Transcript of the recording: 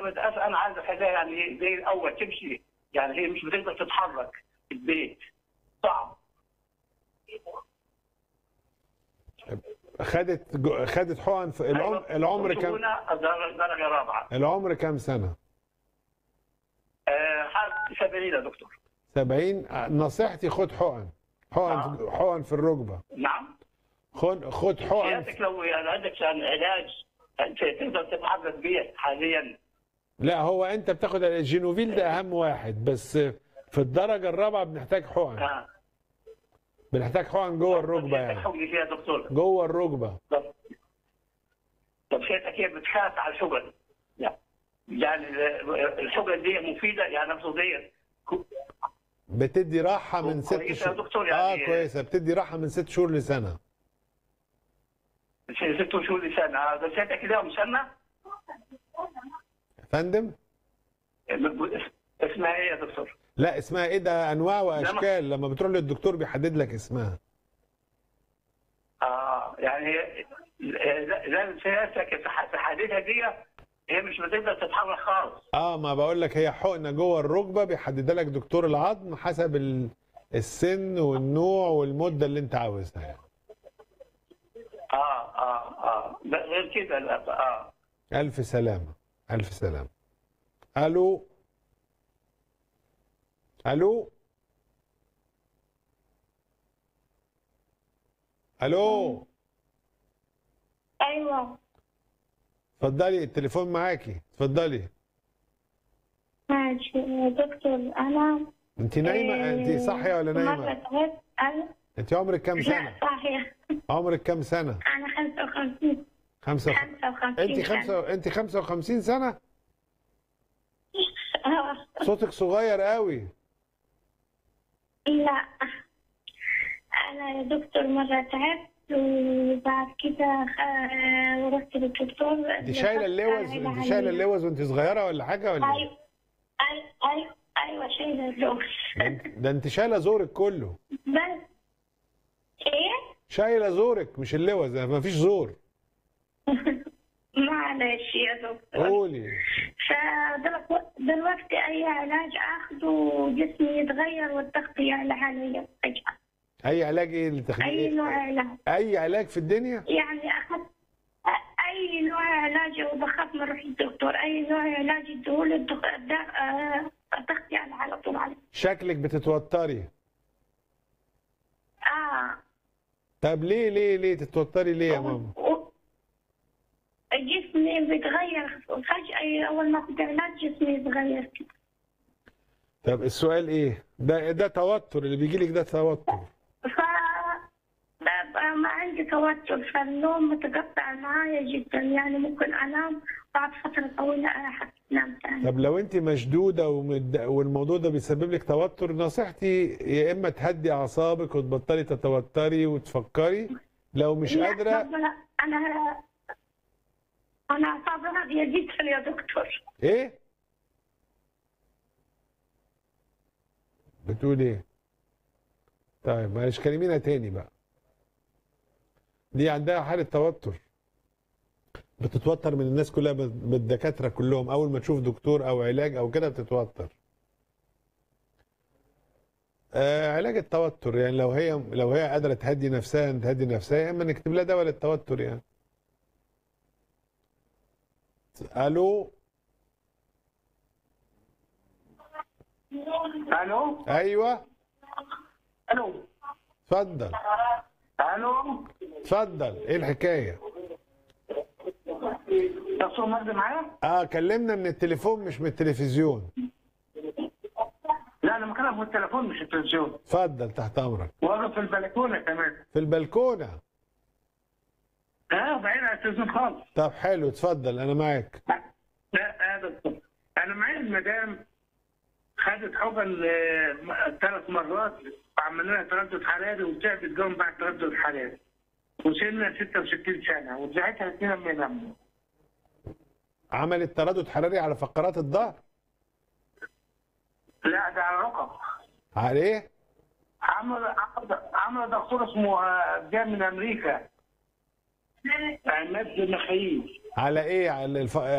بدي اسال انا عايز الحذاء يعني زي الاول تمشي يعني هي مش بتقدر تتحرك في البيت صعب خدت جو- خدت حقن في العمر العمر كام خشونة درجه درجة رابعه العمر كام سنه آه، حالة 70 يا دكتور 70 نصيحتي خد حقن حقن حقن في الركبه نعم خد خد حقن سيادتك لو يعني عندك يعني علاج أنت تقدر تتحرك بيه حاليا لا هو انت بتاخد الجينوفيل ده اهم واحد بس في الدرجه الرابعه بنحتاج حقن اه بنحتاج حقن جوه الركبه يعني تحولي فيها يا دكتور جوه الركبه طب طب سيادتك هي بتخاف على الشغل لا. يعني الشغل دي مفيده يعني نفسه دي بتدي راحه من ست كويسة يا شهور دكتور اه يعني- كويسه بتدي راحه من ست شهور لسنه ست شهور لسنه هذا سيادتك لهم سنه يا فندم اسمها ايه يا دكتور؟ لا اسمها ايه ده انواع واشكال لما بتروح للدكتور بيحدد لك اسمها اه يعني هي لازم سيادتك في ح- في حالتها دي هي مش بتقدر تتحرك خالص اه ما بقول لك هي حقنه جوه الركبه بيحددها لك دكتور العظم حسب ال- السن والنوع والمده اللي انت عاوزها يعني. اه اه اه لا غير كده لا اه الف سلامه الف سلامه الو الو الو ايوه اتفضلي التليفون معاكي اتفضلي ماشي يا دكتور انا انت نايمه انت صاحيه ولا مرة نايمه تعبت انا انت عمرك كام لا سنه صحيح عمرك كام سنه انا 55 خمسة 55 انت خمسة انت 55 سنه آه، صوتك صغير قوي لا انا يا دكتور مرة تعبت وبعد كده خ- رحت للدكتور انت شايله اللوز انت شايله اللوز وانت صغيره ولا حاجه ولا ايه؟ ايوه ايوه ايوه ايوه شايله اللوز ده انت- ده انت شايله زورك كله بس ايه شايله زورك مش اللوز ده مفيش زور معلش يا دكتور قولي فدلوقتي اي علاج اخده جسمي يتغير والضغط يعلى علي فجأة اي علاج ايه اللي اي تاخديه نوع علاج اي علاج في الدنيا يعني اخذت اي نوع علاج وبخاف من اروح للدكتور اي نوع علاج يديهولي الدخ- الضغ- آه، الضغط يعلى على طول علي شكلك بتتوتري اه طب ليه ليه ليه تتوتري ليه يا ماما و- جسمي بيتغير فجأة أول ما أخذ علاج جسمي يتغير كده طب السؤال ايه ده ده توتر اللي بيجي لك ده توتر ف ببقى ما عندي توتر فالنوم متقطع معايا جدا يعني ممكن انام بعد فترة طويلة احس انام تاني طب لو انت مشدوده ومد... والموضوع ده بيسبب لك توتر نصيحتي يا اما تهدي اعصابك وتبطلي تتوتري وتفكري لو مش لا، قادره طب لا، انا انا اعصابي هادية جدا يا دكتور ايه بتقول ايه طيب معلش كلمينا تاني بقى دي عندها حالة توتر بتتوتر من الناس كلها بال- بالدكاترة كلهم أول ما تشوف دكتور أو علاج أو كده بتتوتر آه علاج التوتر يعني لو هي لو هي قادرة تهدي نفسها تهدي نفسها يا إما نكتب لها دواء للتوتر يعني ألو الو أيوه الو اتفضل الو اتفضل ايه الحكايه دكتور مجدي معايا؟ اه كلمنا من التليفون مش من التلفزيون لا انا مكلم من التليفون مش التلفزيون اتفضل تحت امرك واقف في البلكونه كمان في البلكونه اه بعيد عن التلفزيون خالص طب حلو اتفضل انا معاك لا اه دكتور انا معايا المدام خدت حقن ثلاث مرات وعملنا لها تردد حراري وتعبت جوه بعد تردد حراري وسنها 66 سنه وزعتها الاثنين لما يناموا عملت تردد حراري على فقرات الظهر لا ده على رقم على ايه عمل عمل عمل دكتور اسمه آه، جاي من امريكا عماد مخايل على ايه على الف...